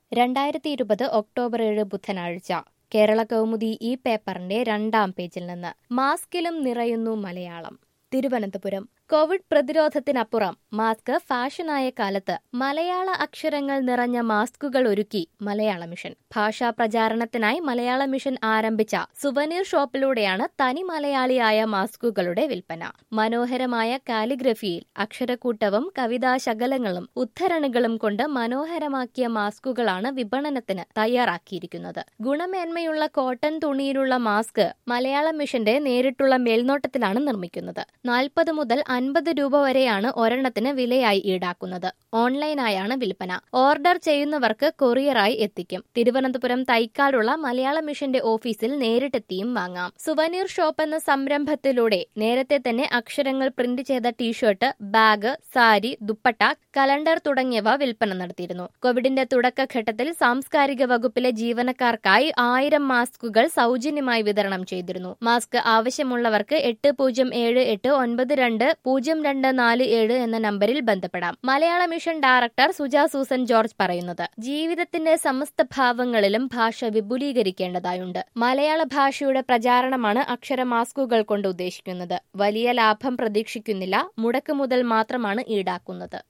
രണ്ടായിരത്തി ഇരുപത് ഒക്ടോബർ ഏഴ് ബുധനാഴ്ച കേരള കൗമുദി ഈ പേപ്പറിന്റെ രണ്ടാം പേജിൽ നിന്ന് മാസ്കിലും നിറയുന്നു മലയാളം തിരുവനന്തപുരം കോവിഡ് പ്രതിരോധത്തിനപ്പുറം മാസ്ക് ഫാഷനായ കാലത്ത് മലയാള അക്ഷരങ്ങൾ നിറഞ്ഞ മാസ്കുകൾ ഒരുക്കി മലയാള മിഷൻ ഭാഷാ പ്രചാരണത്തിനായി മലയാള മിഷൻ ആരംഭിച്ച സുവനീർ ഷോപ്പിലൂടെയാണ് തനി മലയാളിയായ മാസ്കുകളുടെ വിൽപ്പന മനോഹരമായ കാലിഗ്രഫിയിൽ അക്ഷരക്കൂട്ടവും കവിതാശകലങ്ങളും ഉദ്ധരണികളും കൊണ്ട് മനോഹരമാക്കിയ മാസ്കുകളാണ് വിപണനത്തിന് തയ്യാറാക്കിയിരിക്കുന്നത് ഗുണമേന്മയുള്ള കോട്ടൺ തുണിയിലുള്ള മാസ്ക് മലയാള മിഷന്റെ നേരിട്ടുള്ള മേൽനോട്ടത്തിലാണ് നിർമ്മിക്കുന്നത് നാൽപ്പത് മുതൽ അൻപത് രൂപ വരെയാണ് ഒരെണ്ണത്തിന് വിലയായി ഈടാക്കുന്നത് ഓൺലൈനായാണ് വിൽപ്പന ഓർഡർ ചെയ്യുന്നവർക്ക് കൊറിയറായി എത്തിക്കും തിരുവനന്തപുരം തൈക്കാടുള്ള മലയാള മിഷന്റെ ഓഫീസിൽ നേരിട്ടെത്തിയും വാങ്ങാം സുവനീർ ഷോപ്പ് എന്ന സംരംഭത്തിലൂടെ നേരത്തെ തന്നെ അക്ഷരങ്ങൾ പ്രിന്റ് ചെയ്ത t shirt bag sari dupatta calendar തുടങ്ങിയവ വിൽപ്പന നടത്തിയിരുന്നു കോവിഡിന്റെ തുടക്കഘട്ടത്തിൽ സാംസ്കാരിക വകുപ്പിലെ ജീവനക്കാർക്കായി ആയിരം മാസ്കുകൾ സൗജന്യമായി വിതരണം ചെയ്തിരുന്നു മാസ്ക് ആവശ്യമുള്ളവർക്ക് എട്ട് പൂജ്യം ഏഴ് എട്ട് ഒൻപത് രണ്ട് പൂജ്യം രണ്ട് നാല് ഏഴ് എന്ന നമ്പറിൽ ബന്ധപ്പെടാം മലയാള മിഷൻ ഡയറക്ടർ സുജ സൂസൻ ജോർജ് പറയുന്നത് ജീവിതത്തിന്റെ സമസ്ത ഭാവങ്ങളിലും ഭാഷ വിപുലീകരിക്കേണ്ടതായുണ്ട് മലയാള ഭാഷയുടെ പ്രചാരണമാണ് അക്ഷര മാസ്കുകൾ കൊണ്ട് ഉദ്ദേശിക്കുന്നത് വലിയ ലാഭം പ്രതീക്ഷിക്കുന്നില്ല മുടക്ക് മുതൽ മാത്രമാണ് ഈടാക്കുന്നത്